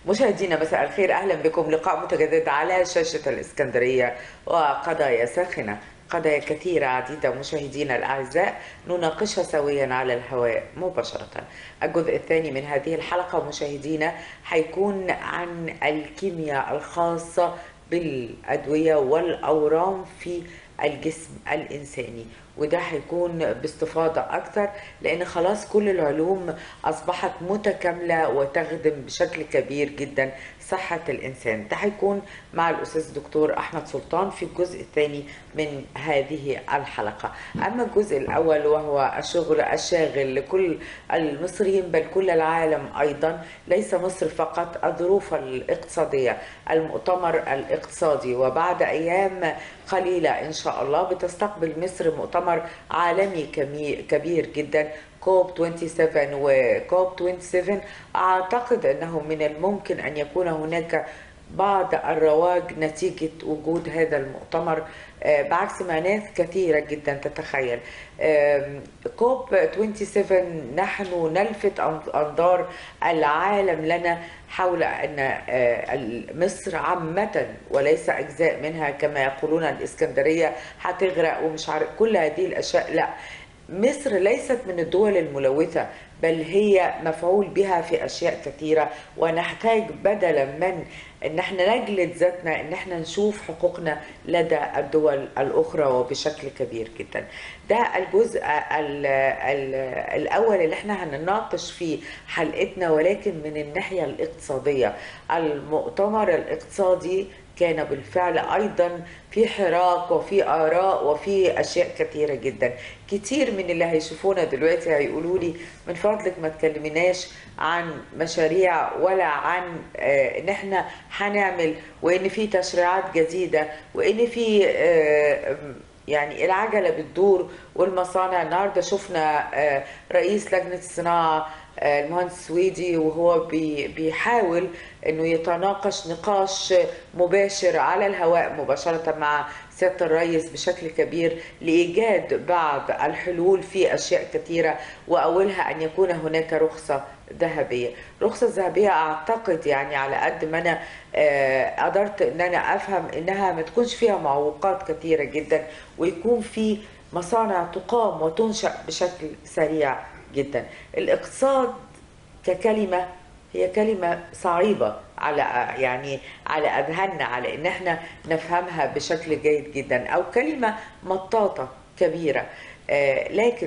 مشاهدينا مساء الخير اهلا بكم لقاء متجدد على شاشه الاسكندريه وقضايا ساخنه قضايا كثيرة عديدة مشاهدينا الأعزاء نناقشها سويا على الهواء مباشرة الجزء الثاني من هذه الحلقة مشاهدينا حيكون عن الكيمياء الخاصة بالأدوية والأورام في الجسم الإنساني وده هيكون باستفاضة أكثر لأن خلاص كل العلوم أصبحت متكاملة وتخدم بشكل كبير جدا صحة الإنسان ده هيكون مع الأستاذ الدكتور أحمد سلطان في الجزء الثاني من هذه الحلقة أما الجزء الأول وهو الشغل الشاغل لكل المصريين بل كل العالم أيضا ليس مصر فقط الظروف الاقتصادية المؤتمر الاقتصادي وبعد أيام قليلة إن شاء الله بتستقبل مصر مؤتمر عالمي كبير جدا كوب 27 وكوب 27 أعتقد أنه من الممكن أن يكون هناك بعض الرواج نتيجة وجود هذا المؤتمر بعكس ما ناس كثيرة جدا تتخيل كوب 27 نحن نلفت أنظار العالم لنا حول أن مصر عامة وليس أجزاء منها كما يقولون الإسكندرية هتغرق ومش عارف كل هذه الأشياء لا مصر ليست من الدول الملوثة بل هي مفعول بها في أشياء كثيرة ونحتاج بدلا من ان احنا نجلد ذاتنا ان احنا نشوف حقوقنا لدى الدول الاخرى وبشكل كبير جدا ده الجزء ال ال الاول اللي احنا هنناقش فيه حلقتنا ولكن من الناحيه الاقتصاديه المؤتمر الاقتصادي كان بالفعل ايضا في حراك وفي اراء وفي اشياء كثيره جدا كتير من اللي هيشوفونا دلوقتي هيقولوا لي من فضلك ما تكلمناش عن مشاريع ولا عن آه ان احنا هنعمل وان في تشريعات جديده وان في آه يعني العجله بتدور والمصانع النهارده شفنا آه رئيس لجنه الصناعه المهندس السويدي وهو بيحاول انه يتناقش نقاش مباشر على الهواء مباشره مع سياده الرئيس بشكل كبير لايجاد بعض الحلول في اشياء كثيره واولها ان يكون هناك رخصه ذهبيه، رخصه ذهبيه اعتقد يعني على قد ما انا قدرت ان انا افهم انها ما تكونش فيها معوقات كثيره جدا ويكون في مصانع تقام وتنشا بشكل سريع جدا الاقتصاد ككلمة هي كلمة صعيبة على يعني على أذهاننا على إن احنا نفهمها بشكل جيد جدا أو كلمة مطاطة كبيرة آه لكن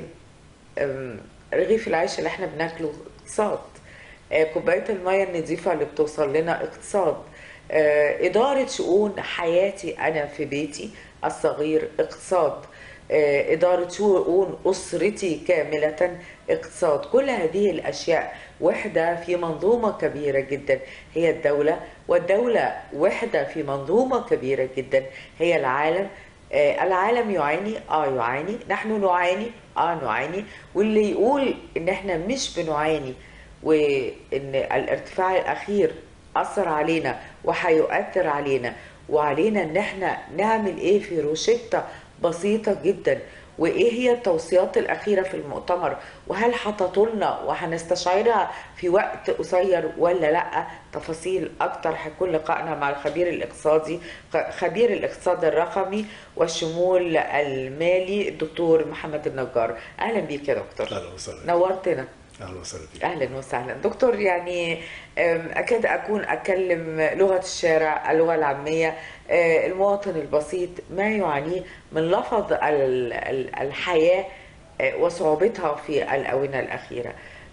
رغيف العيش اللي احنا بناكله اقتصاد آه كوباية المية النظيفة اللي بتوصل لنا اقتصاد آه إدارة شؤون حياتي أنا في بيتي الصغير اقتصاد إدارة شؤون أسرتي كاملة اقتصاد كل هذه الأشياء وحدة في منظومة كبيرة جدا هي الدولة والدولة وحدة في منظومة كبيرة جدا هي العالم العالم يعاني اه يعاني نحن نعاني اه نعاني واللي يقول ان احنا مش بنعاني وان الارتفاع الاخير اثر علينا وهيؤثر علينا وعلينا ان احنا نعمل ايه في روشته بسيطة جدا وإيه هي التوصيات الأخيرة في المؤتمر وهل حطتوا لنا وهنستشعرها في وقت قصير ولا لأ تفاصيل أكتر هيكون لقائنا مع الخبير الاقتصادي خبير الاقتصاد الرقمي والشمول المالي الدكتور محمد النجار أهلا بيك يا دكتور أهلا وسهلا نورتنا اهلا وسهلا فيك اهلا وسهلا دكتور يعني اكاد اكون اتكلم لغه الشارع اللغه العاميه المواطن البسيط ما يعانيه من لفظ الحياه وصعوبتها في الاونه الاخيره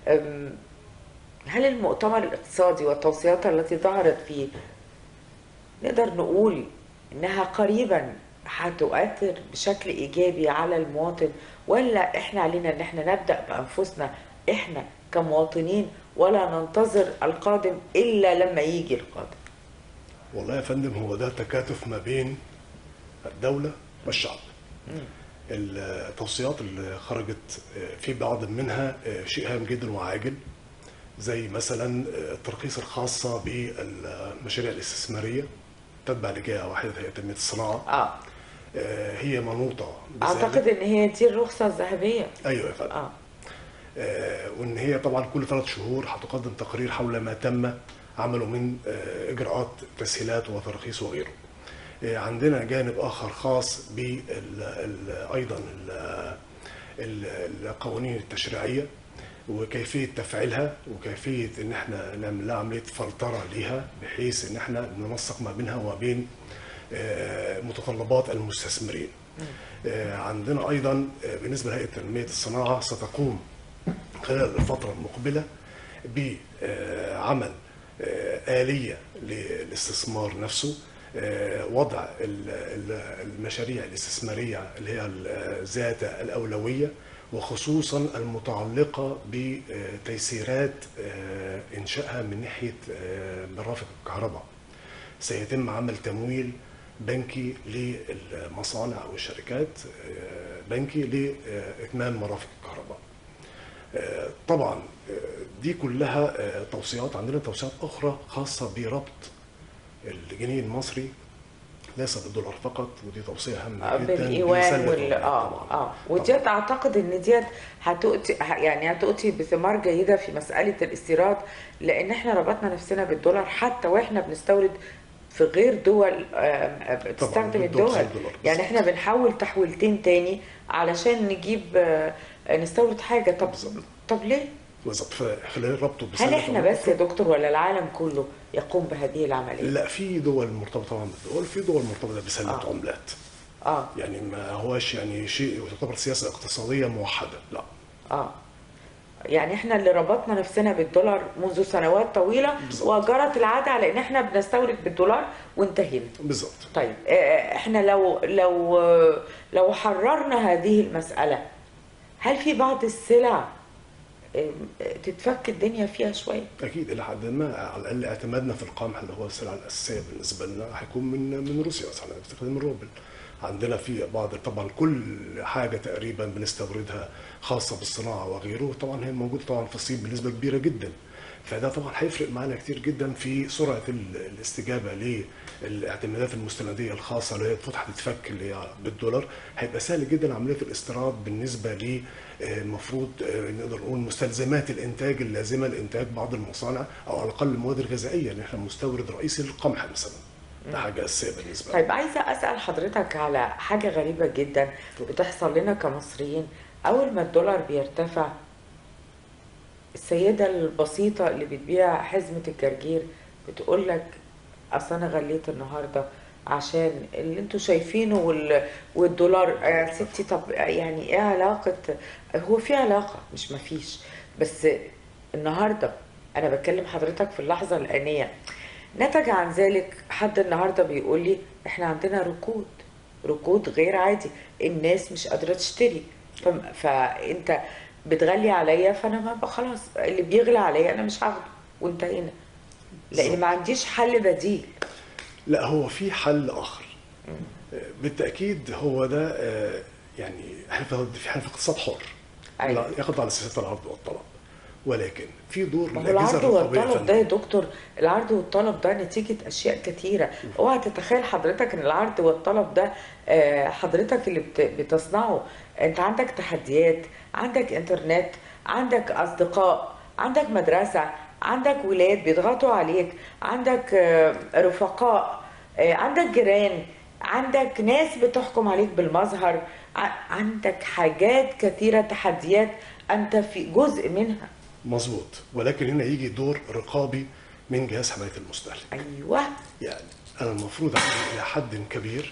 هل المؤتمر الاقتصادي والتوصيات التي ظهرت فيه نقدر نقول انها قريبا هتؤثر بشكل ايجابي على المواطن ولا احنا علينا ان احنا نبدا بانفسنا احنا كمواطنين ولا ننتظر القادم الا لما يجي القادم والله يا فندم هو ده تكاتف ما بين الدولة والشعب التوصيات اللي خرجت في بعض منها شيء هام جدا وعاجل زي مثلا الترخيص الخاصة بالمشاريع الاستثمارية تتبع لجهة واحدة هي تنمية الصناعة اه هي منوطة اعتقد ان هي دي الرخصة الذهبية ايوه يا فندم اه آه، وان هي طبعا كل ثلاث شهور هتقدم تقرير حول ما تم عملوا من آه، اجراءات تسهيلات وتراخيص وغيره آه، عندنا جانب اخر خاص بال ال- ايضا ال- ال- القوانين التشريعيه وكيفيه تفعيلها وكيفيه ان احنا نعمل لها عمليه فلتره ليها بحيث ان احنا ننسق ما بينها وما بين آه، متطلبات المستثمرين. آه، عندنا ايضا آه، بالنسبه لهيئه تنميه الصناعه ستقوم خلال الفتره المقبله بعمل آه، آلية للاستثمار نفسه آه، وضع ال- ال- المشاريع الاستثمارية اللي هي ال- ذات الأولوية وخصوصا المتعلقة بتيسيرات آه، إنشائها من ناحية آه، مرافق الكهرباء سيتم عمل تمويل بنكي للمصانع أو الشركات آه، بنكي لإتمام مرافق الكهرباء آه، طبعا آه، دي كلها آه، توصيات عندنا توصيات اخرى خاصه بربط الجنيه المصري ليس بالدولار فقط ودي توصيه هامه جدا بالايوان بيسلف وال العملات اه طبعاً. اه وديت اعتقد ان ديت هتؤتي ه- يعني هتؤتي بثمار جيده في مساله الاستيراد لان احنا ربطنا نفسنا بالدولار حتى واحنا بنستورد في غير دول آه، بتستخدم بالدول الدول زي الدولار يعني بالظبط. احنا بنحول تحويلتين تاني علشان نجيب آه، نستورد حاجه طب بالظبط. طب ليه؟ بالظبط فخلال ربطه هل بيسلف احنا العملات بس يا دكتور ولا العالم كله يقوم بهذه العمليه؟ لا في دول مرتبطه طبعا بالدول في دول مرتبطه بسله آه. عملات اه يعني ما هوش يعني شيء تعتبر سياسه اقتصاديه موحده لا اه يعني احنا اللي ربطنا نفسنا بالدولار منذ سنوات طويله بالظبط. وجرت العاده على ان احنا بنستورد بالدولار وانتهينا بالظبط طيب آه، احنا لو لو آه، لو حررنا هذه المساله هل في بعض السلع آه، تتفك الدنيا فيها شويه اكيد الى حد ما على الاقل اعتمادنا في القمح اللي هو السلعه الاساسيه بالنسبه لنا هيكون من من روسيا مثلا بنستخدم الروبل عندنا في بعض طبعا كل حاجه تقريبا بنستوردها خاصه بالصناعه وغيره طبعا هي موجوده طبعا في الصين بنسبه كبيره جدا فده طبعا هيفرق معانا كتير جدا في سرعه ال- الاستجابه للاعتمادات المستنديه الخاصه اللي هي فتحت تتفك اللي هي بالدولار هيبقى سهل جدا عمليه الاستيراد بالنسبه ل آه، المفروض آه، نقدر نقول مستلزمات الانتاج اللازمه لانتاج بعض المصانع او على الاقل المواد الغذائيه اللي احنا مستورد رئيسي للقمح مثلا ده حاجه اساسيه بالنسبه لنا طيب عايزه اسال حضرتك على حاجه غريبه جدا بتحصل لنا كمصريين اول ما الدولار بيرتفع السيده البسيطه اللي بتبيع حزمه الجرجير بتقول لك اصل انا غليت النهارده عشان اللي انتوا شايفينه وال... والدولار آه ستي طب يعني ايه علاقه هو في علاقه مش مفيش بس النهارده انا بكلم حضرتك في اللحظه الانيه نتج عن ذلك حد النهارده بيقول لي احنا عندنا ركود ركود غير عادي الناس مش قادره تشتري ف... فانت بتغلي عليا فانا ما بقى خلاص اللي بيغلى عليا انا مش هاخده وانتهينا لان ما عنديش حل بديل لا هو في حل اخر آه، بالتاكيد هو ده آه، يعني احنا في احنا في اقتصاد حر أيوة. لا يخضع لسياسه العرض والطلب ولكن في دور ما هو الاجهزه العرض الرقابيه يا والطلب ده يا فندم. دكتور العرض والطلب ده نتيجة أشياء كتيرة اوعى تتخيل حضرتك إن العرض والطلب ده آه، حضرتك اللي بت- بتصنعه أنت عندك تحديات عندك إنترنت عندك أصدقاء عندك مدرسة عندك ولاد بيضغطوا عليك عندك آه، رفقاء آه، عندك جيران عندك ناس بتحكم عليك بالمظهر ع- عندك حاجات كثيرة تحديات أنت في جزء منها مظبوط ولكن هنا يجي دور رقابي من جهاز حمايه المستهلك أيوه يعني انا المفروض عندي الى حد كبير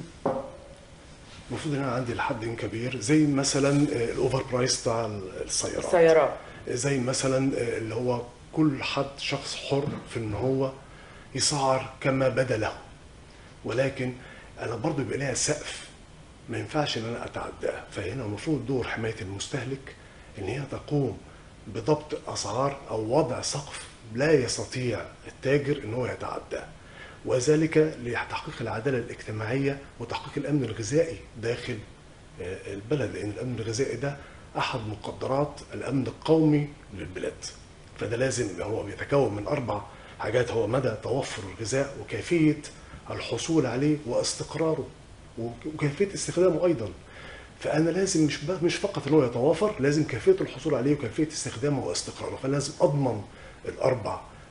المفروض ان انا عندي لحد كبير زي مثلا آه، الاوفر برايس بتاع السيارات السيارات زي مثلا آه، اللي هو كل حد شخص حر في ان هو يسعر كما بدا له ولكن انا برضو بيبقى ليها سقف ما ينفعش ان انا اتعداه فهنا المفروض دور حمايه المستهلك ان هي تقوم بضبط اسعار او وضع سقف لا يستطيع التاجر ان هو يتعداه وذلك لتحقيق العداله الاجتماعيه وتحقيق الامن الغذائي داخل آه، البلد لان الامن الغذائي ده احد مقدرات الامن القومي للبلاد فده لازم هو بيتكون من اربع حاجات هو مدى توفر الغذاء وكيفيه الحصول عليه واستقراره وكيفيه استخدامه ايضا فانا لازم مش ب- مش فقط ان هو يتوافر لازم كيفيه الحصول عليه وكيفيه استخدامه واستقراره فلازم اضمن الاربع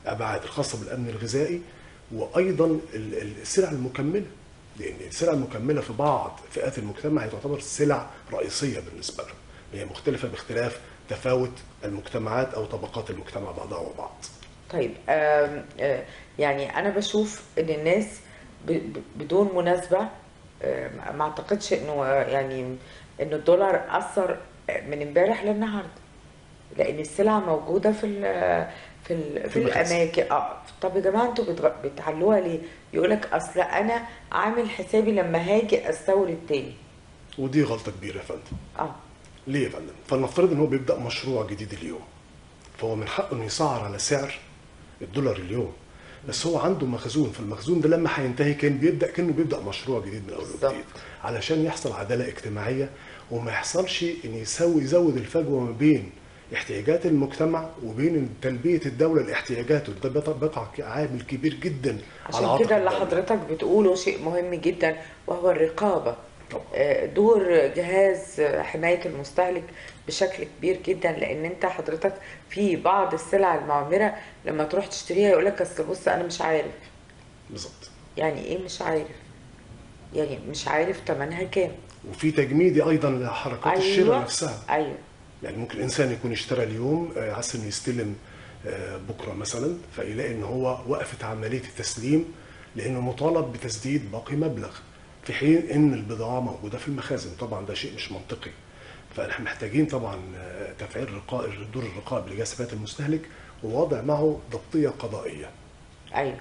ابعاد الخاصه بالامن الغذائي وايضا ال- ال- السلع المكمله لان السلع المكمله في بعض فئات المجتمع هي تعتبر سلع رئيسيه بالنسبه لهم هي مختلفه باختلاف تفاوت المجتمعات او طبقات المجتمع بعضها وبعض طيب آم، آه، يعني انا بشوف ان الناس ب- ب- بدون مناسبة آم، ما اعتقدش انه آه، يعني ان الدولار اثر من امبارح للنهارده لان السلع موجودة في ال في ال في في المخازن. الاماكن اه طب يا جماعه انتوا بتغ- بتعلوها ليه؟ يقول لك اصل انا عامل حسابي لما هاجي استورد تاني ودي غلطه كبيره يا فندم اه ليه يا فندم؟ فلنفترض ان هو بيبدا مشروع جديد اليوم فهو من حقه انه يسعر على سعر الدولار اليوم بس هو عنده مخزون فالمخزون ده لما هينتهي كان بيبدا كانه بيبدا مشروع جديد من اول بالظبط. وجديد علشان يحصل عداله اجتماعيه وما يحصلش ان يسوي يزود الفجوه ما بين احتياجات المجتمع وبين تلبيه الدوله لاحتياجاته ده بيقع- بيقع عامل كبير جدا على عشان عاتق كده اللي الدولة. حضرتك بتقوله شيء مهم جدا وهو الرقابة طبعا. آه، دور جهاز حماية المستهلك بشكل كبير جدا لأن أنت حضرتك في بعض السلع المعمرة لما تروح تشتريها يقولك أصل بص أنا مش عارف بالظبط يعني إيه مش عارف؟ يعني مش عارف تمنها كام وفي تجميدي ايضا لحركات الشراء نفسها أيوه يعني ممكن الانسان يكون اشترى اليوم آه، حس انه يستلم آه، بكره مثلا فيلاقي ان هو وقفت عمليه التسليم لانه مطالب بتسديد باقي مبلغ في حين ان البضاعه موجوده في المخازن طبعا ده شيء مش منطقي فاحنا محتاجين طبعا آه، تفعيل رقاء دور الرقابه لجهاز حمايه المستهلك ووضع معه ضبطيه قضائيه أيوه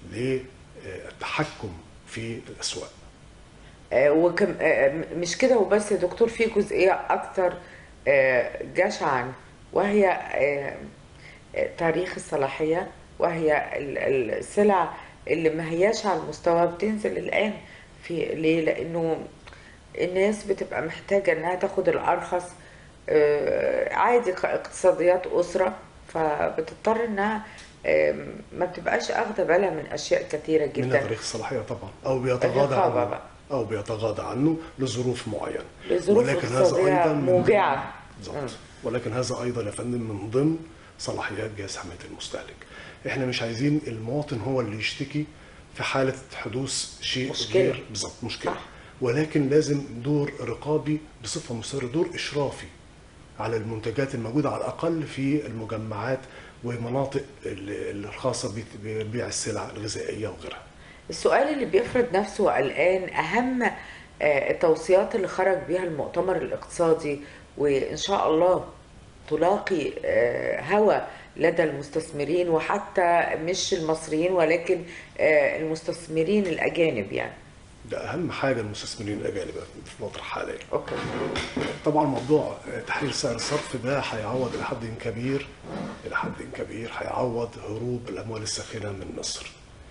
للتحكم في الاسواق آه، وكم آه، م- مش كده وبس يا دكتور في جزئية أكثر آه، جشعا وهي آه، آه، تاريخ الصلاحية وهي ال- ال- السلع اللي ما هياش على المستوى بتنزل الآن في ليه؟ لأنه الناس بتبقى محتاجة إنها تاخد الأرخص آه، عادي ق- اقتصاديات أسرة فبتضطر إنها آه، ما بتبقاش أخدة بالها من أشياء كثيرة من جدا تاريخ الصلاحيه طبعا او بيتغاضى الرقابة عنه بقى. او بيتغاضى عنه لظروف معينه لظروف اقتصادية من- موجعة. بالظبط ولكن هذا ايضا يا فندم من ضمن صلاحيات جهاز حمايه المستهلك احنا مش عايزين المواطن هو اللي يشتكي في حاله حدوث شيء مشكلة. غير بالظبط مشكله صح. ولكن لازم دور رقابي بصفه مستمره دور اشرافي على المنتجات الموجوده على الاقل في المجمعات ومناطق ال- الخاصه بت- ببيع السلع الغذائيه وغيرها السؤال اللي بيفرض نفسه الآن أهم آه، التوصيات اللي خرج بها المؤتمر الاقتصادي وإن شاء الله تلاقي آه، هوى لدى المستثمرين وحتى مش المصريين ولكن آه، المستثمرين الأجانب يعني ده اهم حاجه المستثمرين الاجانب في الفتره الحاليه أوكي طبعا موضوع تحرير سعر الصرف ده هيعوض الى حد كبير الى حد كبير هيعوض هروب الاموال الساخنه من مصر.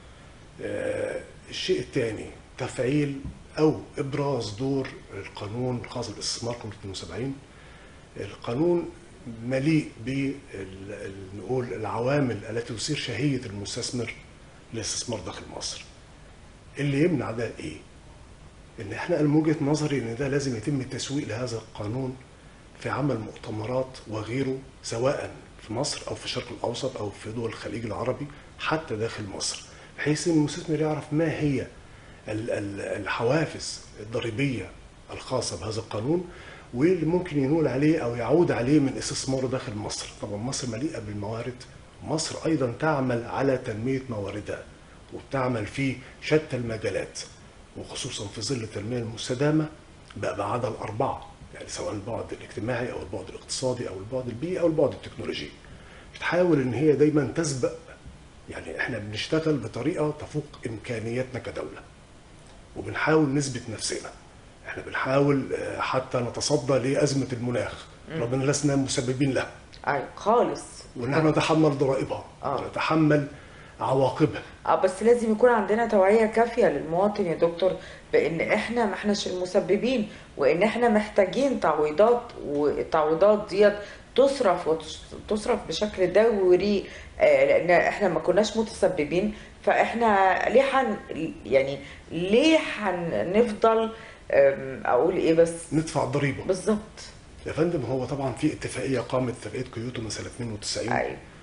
آه، الشيء الثاني تفعيل او ابراز دور القانون الخاص بالاستثمار قانون 72 القانون مليء ب نقول العوامل التي تثير شهيه المستثمر للاستثمار داخل مصر. اللي يمنع ده ايه؟ ان احنا من وجهه نظري ان ده لازم يتم التسويق لهذا القانون في عمل مؤتمرات وغيره سواء في مصر او في الشرق الاوسط او في دول الخليج العربي حتى داخل مصر بحيث ان المستثمر يعرف ما هي ال- ال- الحوافز الضريبيه الخاصه بهذا القانون واللي ممكن ينول عليه او يعود عليه من استثماره داخل مصر طبعا مصر مليئه بالموارد مصر ايضا تعمل على تنميه مواردها وبتعمل في شتى المجالات وخصوصا في ظل التنميه المستدامه بأبعادها الأربعة يعني سواء البعد الاجتماعي أو البعد الاقتصادي أو البعد البيئي أو البعد التكنولوجي بتحاول إن هي دايما تسبق يعني إحنا بنشتغل بطريقة تفوق إمكانياتنا كدولة وبنحاول نثبت نفسنا إحنا بنحاول آه، حتى نتصدى لأزمة المناخ ربنا لسنا مسببين لها أيوة خالص ونحن نتحمل ضرائبها آه. ونتحمل عواقبها اه بس لازم يكون عندنا توعية كافية للمواطن يا دكتور بان احنا ما احناش المسببين وان احنا محتاجين تعويضات والتعويضات ديت تصرف وتصرف بشكل دوري آه، لان احنا ما كناش متسببين فاحنا ليه حن يعني ليه هنفضل آم، اقول ايه بس ندفع الضريبة بالظبط يا فندم هو طبعا في اتفاقية قامت اتفاقية كيوتو من سنة 92 ايوه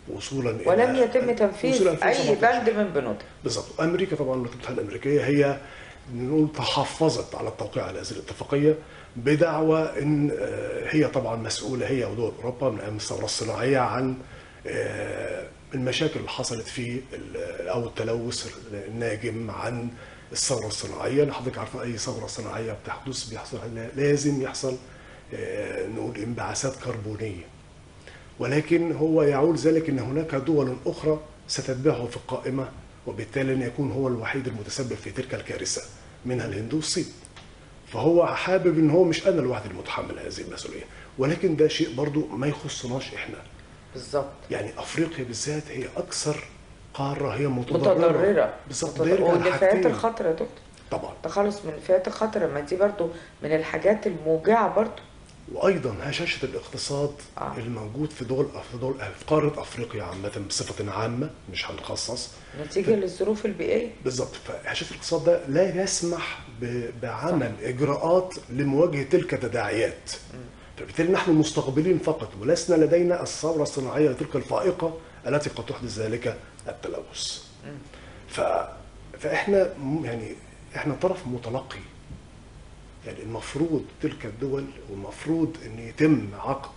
وصولا إلى- ولم يتم تنفيذ وصولا اي 2017. بند من بنودها بالظبط امريكا طبعا الولايات المتحده الامريكيه هي نقول تحفظت على التوقيع على هذه الاتفاقيه بدعوى ان آه، هي طبعا مسؤوله هي ودول اوروبا من ايام الثوره الصناعيه عن آه، المشاكل اللي حصلت في ال- او التلوث الناجم عن الثوره الصناعيه حضرتك عارفه اي ثوره صناعيه بتحدث بيحصل لازم يحصل آه، نقول انبعاثات كربونيه ولكن هو يعول ذلك ان هناك دول اخرى ستتبعه في القائمه وبالتالي لن يكون هو الوحيد المتسبب في تلك الكارثه منها الهند والصين. فهو حابب ان هو مش انا لوحدي المتحمل هذه المسؤوليه ولكن ده شيء برضو ما يخصناش احنا بالظبط يعني افريقيا بالذات هي اكثر قاره هي متضرره متضرره بالظبط متضررة. ده يرجع والنفايات لحاجتين. الخطره يا دكتور طبعا التخلص من النفايات الخطره ما دي برضو من الحاجات الموجعه برضو وايضا هشاشه الاقتصاد آه. الموجود في دول في دول في قاره افريقيا عامه بصفه عامه مش هنخصص نتيجه للظروف البيئيه بالظبط فهشاشه الاقتصاد ده لا يسمح ب- بعمل اجراءات لمواجهه تلك التداعيات فبالتالي نحن مستقبلين فقط ولسنا لدينا الثوره الصناعيه تلك الفائقه التي قد تحدث ذلك التلوث ف... فاحنا م- يعني احنا طرف متلقي يعني المفروض تلك الدول والمفروض ان يتم عقد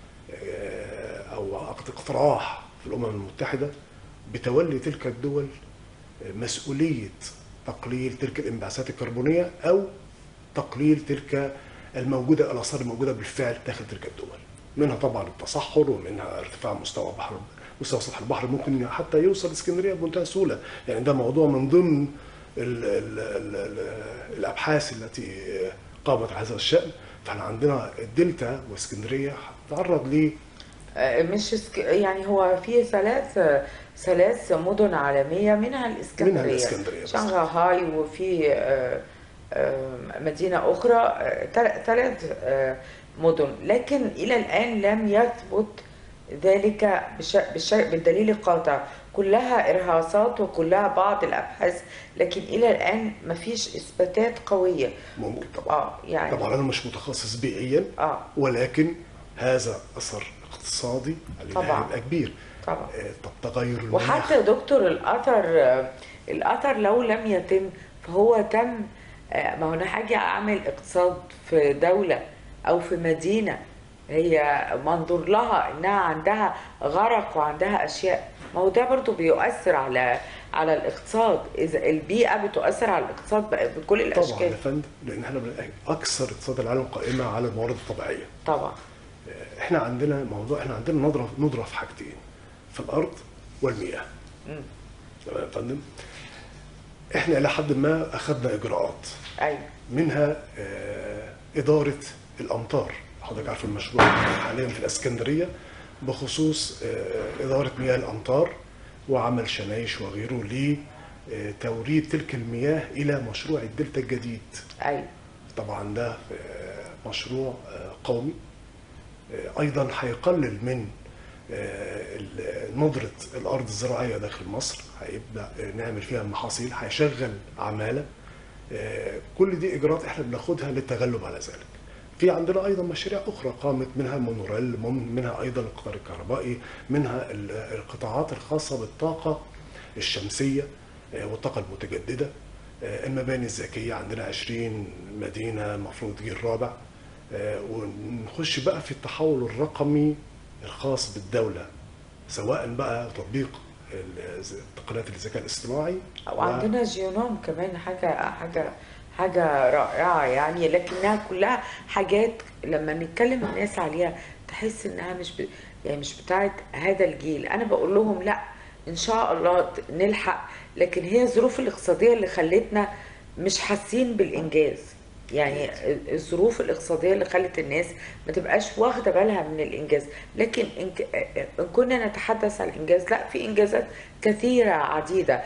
آه، او عقد اقتراح في الامم المتحده بتولي تلك الدول مسؤوليه تقليل تلك الانبعاثات الكربونيه او تقليل تلك الموجوده الاثار الموجوده بالفعل داخل تلك الدول. منها طبعا التصحر ومنها ارتفاع مستوى بحر مستوى سطح البحر ممكن حتى يوصل اسكندريه بمنتهى السهوله، يعني ده موضوع من ضمن ال ال ال ال الابحاث التي قامت على هذا الشان، فاحنا عندنا الدلتا واسكندريه هتتعرض ل آه، مش اسك... يعني هو في ثلاث ثلاث مدن عالمية منها الإسكندرية منها الإسكندرية بس. شنغهاي وفي آه، آه، مدينة أخرى ثلاث مدن لكن إلى الآن لم يثبت ذلك بش... بش... بالدليل القاطع كلها إرهاصات وكلها بعض الأبحاث لكن إلى الآن ما فيش إثباتات قوية ممكن طبعا آه يعني طبعا انا مش متخصص بيئيا آه ولكن هذا اثر اقتصادي علينا طبعاً. يبقى كبير طبعا آه، طب تغير المناخ وحتى يا دكتور الاثر الاثر لو لم يتم فهو تم آه، ما هو انا هاجي اعمل اقتصاد في دوله او في مدينه هي منظور لها انها عندها غرق وعندها اشياء ما هو ده برضو بيؤثر على على الاقتصاد اذا البيئه بتؤثر على الاقتصاد بقى بكل طبعا الاشكال يا فندم لان احنا بن- اكثر اقتصاد العالم قائمه على الموارد الطبيعيه طبعا آه، احنا عندنا موضوع احنا عندنا ندره ندره في حاجتين في الارض والمياه مم. تمام يا فندم احنا الى حد ما اخذنا اجراءات ايوه منها آه، إدارة الأمطار حضرتك عارف المشروع حاليا في الإسكندرية بخصوص آه، إدارة مياه الأمطار وعمل شنايش وغيره لتوريد تلك المياه إلى مشروع الدلتا الجديد ايوه طبعا ده آه، مشروع آه، قومي آه، أيضا هيقلل من آه، ال- ندرة الأرض الزراعية داخل مصر هيبدأ آه، نعمل فيها المحاصيل هيشغل عمالة آه، كل دي إجراءات إحنا بناخدها للتغلب على ذلك في عندنا أيضا مشاريع أخرى قامت منها مونوريل من- منها أيضا القطار الكهربائي منها ال- القطاعات الخاصة بالطاقة الشمسية آه، والطاقة المتجددة آه، المباني الذكية عندنا 20 مدينة المفروض جيل رابع آه، ونخش بقى في التحول الرقمي الخاص بالدولة سواء بقى تطبيق ال- تقنيات الذكاء الاصطناعي وعندنا جيونوم كمان حاجة حاجة حاجة رائعة يعني لكنها كلها حاجات لما نتكلم الناس عليها تحس انها مش ب... يعني مش بتاعت هذا الجيل انا بقول لهم لا ان شاء الله ت- نلحق لكن هي الظروف الاقتصادية اللي خلتنا مش حاسين بالانجاز يعني الظروف الاقتصادية اللي خلت الناس ما تبقاش واخدة بالها من الإنجاز لكن إن, ك- إن كنا نتحدث عن الإنجاز لا في إنجازات كثيرة عديدة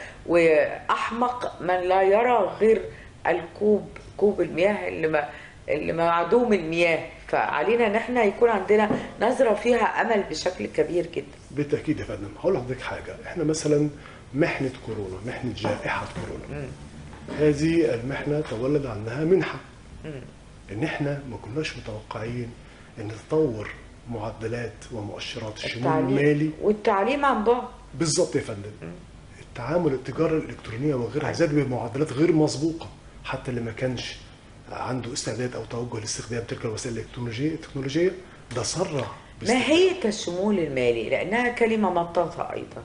وأحمق من لا يرى غير الكوب كوب المياه اللي ما اللي معدوم المياه فعلينا ان احنا يكون عندنا نظرة فيها امل بشكل كبير جدا بالتاكيد يا فندم هقول لحضرتك حاجه احنا مثلا محنه كورونا محنه جائحه كورونا هذه المحنه تولد عنها منحه ان احنا ما كناش متوقعين ان تطور معدلات ومؤشرات الشمول التعليم المالي والتعليم عن بعد بالظبط يا فندم التعامل التجاره الالكترونيه وغيرها أيوة. زاد بمعدلات غير مسبوقه حتى اللي ما كانش عنده استعداد او توجه لاستخدام تلك الوسائل الالكترونيه التكنولوجيه ده سرع ما باستخدام هي الشمول المالي لانها كلمه مطاطه ايضا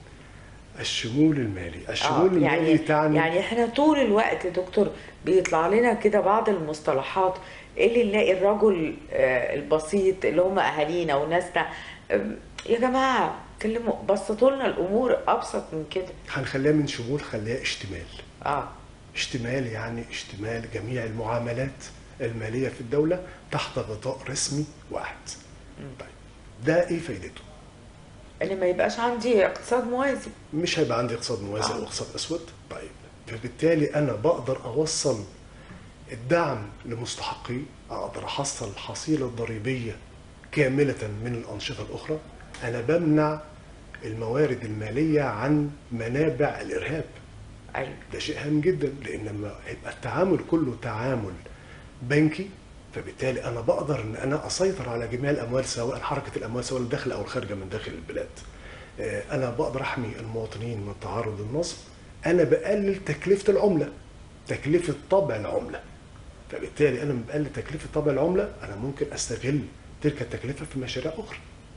الشمول المالي آه، الشمول المالي يعني تعني يعني احنا طول الوقت يا دكتور بيطلع لنا كده بعض المصطلحات اللي نلاقي الرجل آه، البسيط اللي هم اهالينا وناسنا آم، يا جماعه كلموا بسطوا لنا الامور ابسط من كده هنخليها من شمول خليها اشتمال اه اشتمال يعني اشتمال جميع المعاملات الماليه في الدوله تحت غطاء رسمي واحد طيب ده ايه فايدته ان ما يبقاش عندي اقتصاد موازي مش هيبقى عندي اقتصاد موازي آه. او اقتصاد اسود طيب فبالتالي انا بقدر اوصل الدعم لمستحقيه اقدر احصل الحصيله الضريبيه كامله من الانشطه الاخرى انا بمنع الموارد الماليه عن منابع الارهاب ايوه ده شيء هام جدا لان لما يبقى التعامل كله تعامل بنكي فبالتالي انا بقدر ان انا اسيطر على جميع الاموال سواء حركه الاموال سواء الداخل او الخارجه من داخل البلاد. آه، انا بقدر احمي المواطنين من تعرض للنصب انا بقلل تكلفه العمله تكلفه طبع العمله فبالتالي انا لما بقلل تكلفه طبع العمله انا ممكن استغل تلك التكلفه في مشاريع اخرى.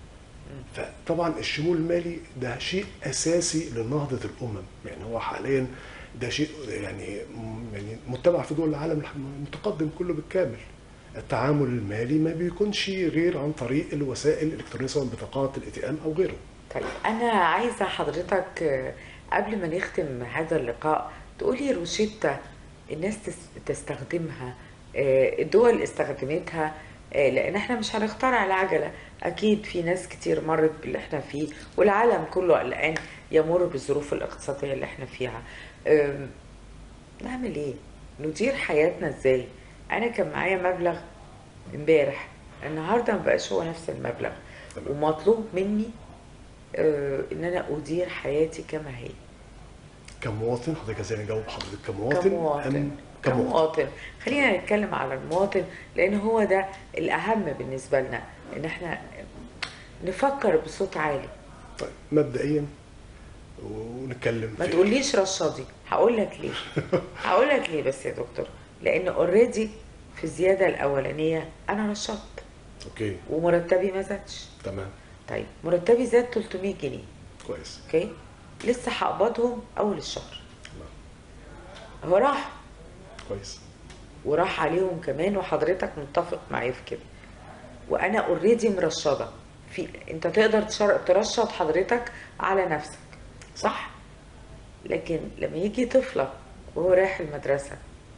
فطبعا الشمول المالي ده شيء اساسي لنهضه الامم يعني هو حاليا ده شيء يعني يعني متبع في دول العالم المتقدم كله بالكامل التعامل المالي ما بيكونش غير عن طريق الوسائل الالكترونيه سواء بطاقات الاي تي ام او غيره طيب انا عايزه حضرتك آه، قبل ما نختم هذا اللقاء تقولي روشيتا الناس تس- تستخدمها آه، الدول استخدمتها آه، لان احنا مش هنخترع العجله اكيد في ناس كتير مرت باللي احنا فيه والعالم كله الان يمر بالظروف الاقتصاديه اللي احنا فيها آم، نعمل ايه ندير حياتنا ازاي انا كان معايا مبلغ امبارح النهارده ما بقاش هو نفس المبلغ تمام. ومطلوب مني آه، ان انا ادير حياتي كما هي كمواطن حضرتك عايزين نجاوب حضرتك كمواطن كمواطن ام كمواطن كمواطن خلينا نتكلم على المواطن لان هو ده الاهم بالنسبه لنا ان احنا نفكر بصوت عالي طيب مبدئيا ونتكلم ما في- تقوليش رشادي هقول لك ليه هقول لك ليه بس يا دكتور لان اوريدي في الزياده الاولانيه انا رشدت اوكي ومرتبي ما زادش تمام طيب مرتبي زاد 300 جنيه كويس اوكي لسه هقبضهم اول الشهر تمام. هو راح كويس وراح عليهم كمان وحضرتك متفق معايا في كده وانا اوريدي مرشده في انت تقدر تشر... ترشد حضرتك على نفسك صح لكن لما يجي طفلك وهو رايح المدرسه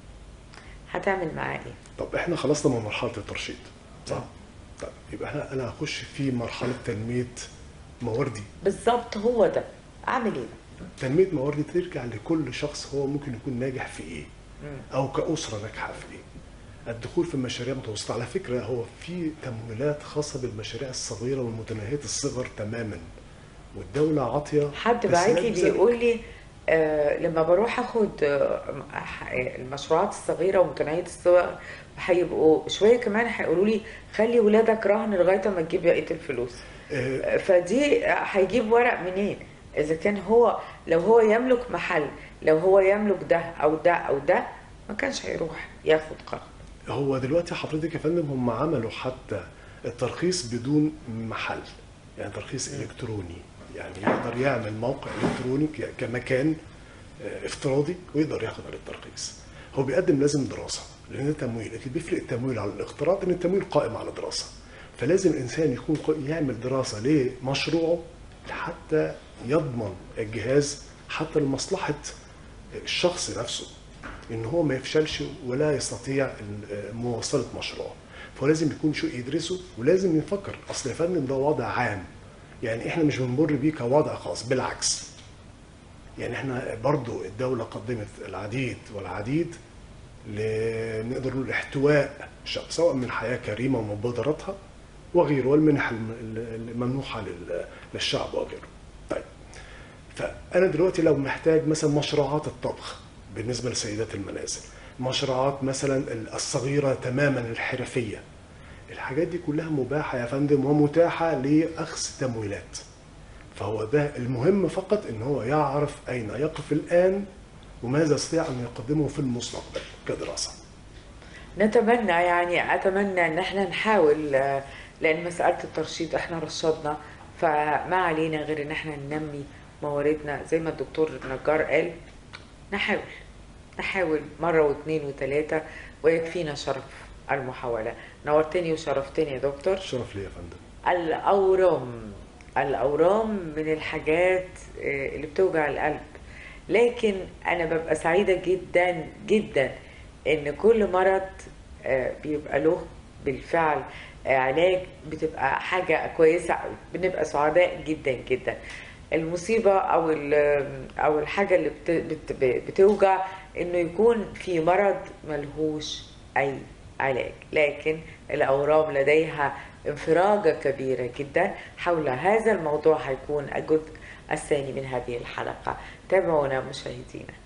هتعمل معاه ايه طب احنا خلصنا من مرحله الترشيد صح طيب يبقى احنا انا هخش في مرحله تنميه مواردي بالظبط هو ده اعمل ايه تنميه مواردي ترجع لكل شخص هو ممكن يكون ناجح في ايه او كاسره ناجحه في ايه الدخول في مشاريع متوسطه على فكره هو في تمويلات خاصه بالمشاريع الصغيره والمتناهيه الصغر تماما والدوله عاطيه حد بعت لي أسباب ذلك. بيقول لي آه لما بروح اخد آه ح- المشروعات الصغيره ومتناهيه الصغر هيبقوا شويه كمان هيقولوا لي خلي ولادك رهن لغايه ما تجيب بقيه الفلوس آه، آه، فدي هيجيب ورق منين اذا كان هو لو هو يملك محل لو هو يملك ده او ده او ده ما كانش هيروح ياخد قرض هو دلوقتي حضرتك يا فندم هم عملوا حتى الترخيص بدون محل يعني ترخيص الكتروني يعني يقدر يعمل موقع الكتروني ك- كمكان آه، افتراضي ويقدر ياخد عليه الترخيص هو بيقدم لازم دراسه لان ده تمويل اللي بيفرق التمويل عن الاقتراض ان التمويل قائم على دراسه فلازم الانسان يكون قا- يعمل دراسه لمشروعه حتى يضمن الجهاز حتى لمصلحه الشخص نفسه ان هو ما يفشلش ولا يستطيع ال- مواصله مشروعه فلازم يكون شو يدرسه ولازم يفكر اصل يا فندم ده وضع عام يعني احنا مش بنمر بيه كوضع خاص بالعكس يعني احنا برضو الدولة قدمت العديد والعديد ل- نقدر نقول احتواء الشعب سواء من حياة كريمة ومبادراتها وغيره والمنح الم- ال- الممنوحة لل- للشعب وغيره طيب فأنا دلوقتي لو محتاج مثلا مشروعات الطبخ بالنسبة لسيدات المنازل مشروعات مثلا الصغيرة تماما الحرفية الحاجات دي كلها مباحه يا فندم ومتاحه لاخذ تمويلات فهو ده المهم فقط ان هو يعرف اين يقف الان وماذا يستطيع ان يقدمه في المستقبل كدراسه نتمنى يعني اتمنى ان احنا نحاول آه، لان مساله الترشيد احنا رشدنا فما علينا غير ان احنا ننمي مواردنا زي ما الدكتور نجار قال نحاول نحاول مره واثنين وثلاثه ويكفينا شرف المحاوله نورتني وشرفتني يا دكتور شرف لي يا فندم الأورام الأورام من الحاجات آه، اللي بتوجع القلب لكن أنا ببقى سعيدة جدا جدا إن كل مرض آه، بيبقى له بالفعل آه، علاج بتبقى حاجة كويسة أوي بنبقى سعداء جدا جدا المصيبة أو ال- أو الحاجة اللي بت- بت- بتوجع إنه يكون في مرض ملهوش أي علاج لكن الأورام لديها انفراجة كبيرة جدا حول هذا الموضوع هيكون الجزء الثاني من هذه الحلقة تابعونا مشاهدينا